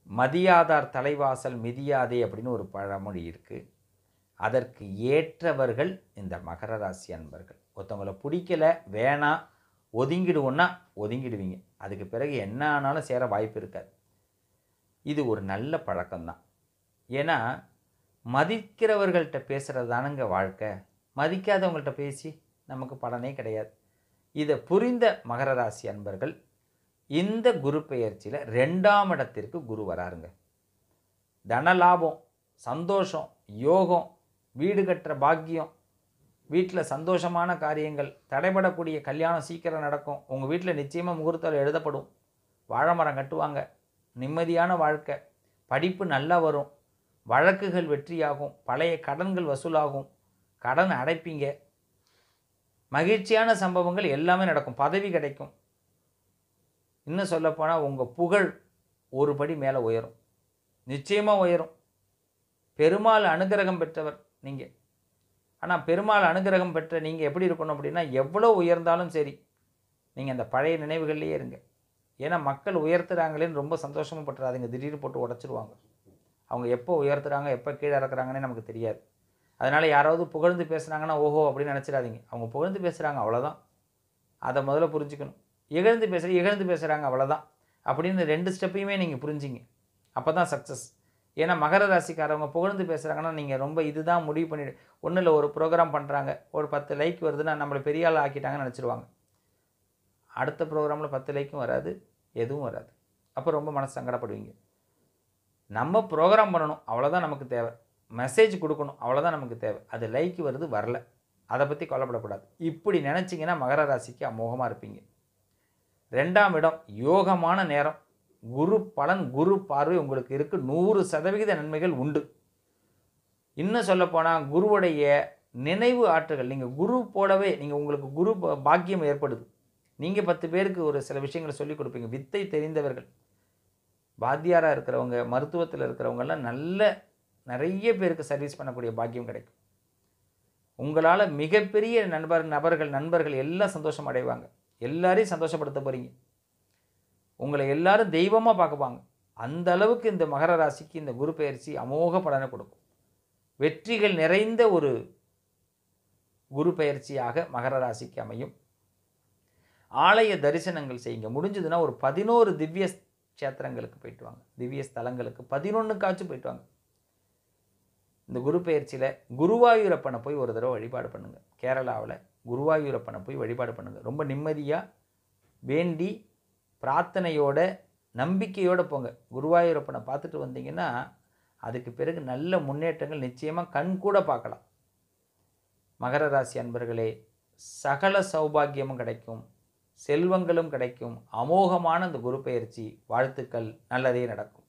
மதியாதார் தலைவாசல் மிதியாதே அப்படின்னு ஒரு பழமொழி இருக்குது அதற்கு ஏற்றவர்கள் இந்த மகர ராசி அன்பர்கள் ஒருத்தவங்களை பிடிக்கல வேணாம் ஒதுங்கிடுவோன்னா ஒதுங்கிடுவீங்க அதுக்கு பிறகு என்ன ஆனாலும் சேர வாய்ப்பு இருக்காது இது ஒரு நல்ல பழக்கம்தான் ஏன்னா மதிக்கிறவர்கள்ட்ட பேசுகிறது தானுங்க வாழ்க்கை மதிக்காதவங்கள்ட்ட பேசி நமக்கு பலனே கிடையாது இதை புரிந்த மகர ராசி அன்பர்கள் இந்த குரு பெயர்ச்சியில் ரெண்டாம் இடத்திற்கு குரு வராருங்க தனலாபம் சந்தோஷம் யோகம் வீடு கட்டுற பாக்கியம் வீட்டில் சந்தோஷமான காரியங்கள் தடைபடக்கூடிய கல்யாணம் சீக்கிரம் நடக்கும் உங்கள் வீட்டில் நிச்சயமாக முகூர்த்தம் எழுதப்படும் வாழை மரம் கட்டுவாங்க நிம்மதியான வாழ்க்கை படிப்பு நல்லா வரும் வழக்குகள் வெற்றியாகும் பழைய கடன்கள் வசூலாகும் கடன் அடைப்பீங்க மகிழ்ச்சியான சம்பவங்கள் எல்லாமே நடக்கும் பதவி கிடைக்கும் இன்னும் சொல்லப்போனால் உங்கள் புகழ் ஒரு படி மேலே உயரும் நிச்சயமாக உயரும் பெருமாள் அனுகிரகம் பெற்றவர் நீங்கள் ஆனால் பெருமாள் அனுகிரகம் பெற்ற நீங்கள் எப்படி இருக்கணும் அப்படின்னா எவ்வளோ உயர்ந்தாலும் சரி நீங்கள் அந்த பழைய நினைவுகள்லேயே இருங்க ஏன்னா மக்கள் உயர்த்துறாங்களேன்னு ரொம்ப சந்தோஷமும் பட்டுறாதுங்க திடீர்னு போட்டு உடச்சிருவாங்க அவங்க எப்போ உயர்த்துறாங்க எப்போ கீழே இறக்குறாங்கன்னே நமக்கு தெரியாது அதனால் யாராவது புகழ்ந்து பேசுனாங்கன்னா ஓஹோ அப்படின்னு நினச்சிடாதீங்க அவங்க புகழ்ந்து பேசுகிறாங்க அவ்வளோதான் அதை முதல்ல புரிஞ்சுக்கணும் இகழ்ந்து பேசுகிற இகழ்ந்து பேசுகிறாங்க அவ்வளோதான் அப்படின்னு ரெண்டு ஸ்டெப்பையுமே நீங்கள் புரிஞ்சிங்க அப்போ தான் சக்ஸஸ் ஏன்னா மகர ராசிக்காரவங்க புகழ்ந்து பேசுகிறாங்கன்னா நீங்கள் ரொம்ப இதுதான் முடிவு பண்ணிடு ஒன்றும் இல்லை ஒரு ப்ரோக்ராம் பண்ணுறாங்க ஒரு பத்து லைக் வருதுன்னா நம்மளை பெரிய ஆள் ஆக்கிட்டாங்கன்னு நினச்சிருவாங்க அடுத்த ப்ரோக்ராமில் பத்து லைக்கும் வராது எதுவும் வராது அப்போ ரொம்ப மனசு சங்கடப்படுவீங்க நம்ம ப்ரோக்ராம் பண்ணணும் அவ்வளோதான் நமக்கு தேவை மெசேஜ் கொடுக்கணும் அவ்வளோதான் நமக்கு தேவை அது லைக் வருது வரல அதை பற்றி கவலைப்படக்கூடாது இப்படி நினச்சிங்கன்னா மகர ராசிக்கு அமோகமாக இருப்பீங்க ரெண்டாம் இடம் யோகமான நேரம் குரு பலன் குரு பார்வை உங்களுக்கு இருக்குது நூறு சதவிகித நன்மைகள் உண்டு இன்னும் சொல்லப்போனால் குருவுடைய நினைவு ஆற்றுகள் நீங்கள் குரு போலவே நீங்கள் உங்களுக்கு குரு பா- பாக்கியம் ஏற்படுது நீங்கள் பத்து பேருக்கு ஒரு சில விஷயங்களை சொல்லிக் கொடுப்பீங்க வித்தை தெரிந்தவர்கள் வாத்தியாராக இருக்கிறவங்க மருத்துவத்தில் இருக்கிறவங்கெல்லாம் நல்ல நிறைய பேருக்கு சர்வீஸ் பண்ணக்கூடிய பாக்கியம் கிடைக்கும் உங்களால் மிகப்பெரிய நண்பர் நபர்கள் நண்பர்கள் எல்லாம் சந்தோஷம் அடைவாங்க எல்லாரையும் சந்தோஷப்படுத்த போகிறீங்க உங்களை எல்லாரும் தெய்வமாக பார்க்குவாங்க அந்த அளவுக்கு இந்த மகர ராசிக்கு இந்த குரு பெயர்ச்சி அமோக பலனை கொடுக்கும் வெற்றிகள் நிறைந்த ஒரு குரு பெயர்ச்சியாக மகர ராசிக்கு அமையும் ஆலய தரிசனங்கள் செய்யுங்க முடிஞ்சதுன்னா ஒரு பதினோரு திவ்ய க்ஷேத்திரங்களுக்கு போயிட்டு வாங்க திவ்ய ஸ்தலங்களுக்கு பதினொன்றுக்காச்சும் போயிட்டு வாங்க இந்த குரு பெயர்ச்சியில் குருவாயூரப்பனை போய் ஒரு தடவை வழிபாடு பண்ணுங்கள் கேரளாவில் குருவாயூரப்பனை போய் வழிபாடு பண்ணுங்கள் ரொம்ப நிம்மதியாக வேண்டி பிரார்த்தனையோட நம்பிக்கையோடு போங்க குருவாயூரப்பனை பார்த்துட்டு வந்தீங்கன்னா அதுக்கு பிறகு நல்ல முன்னேற்றங்கள் நிச்சயமாக கண் கூட பார்க்கலாம் மகர ராசி அன்பர்களே சகல சௌபாக்கியமும் கிடைக்கும் செல்வங்களும் கிடைக்கும் அமோகமான இந்த குரு பெயர்ச்சி வாழ்த்துக்கள் நல்லதே நடக்கும்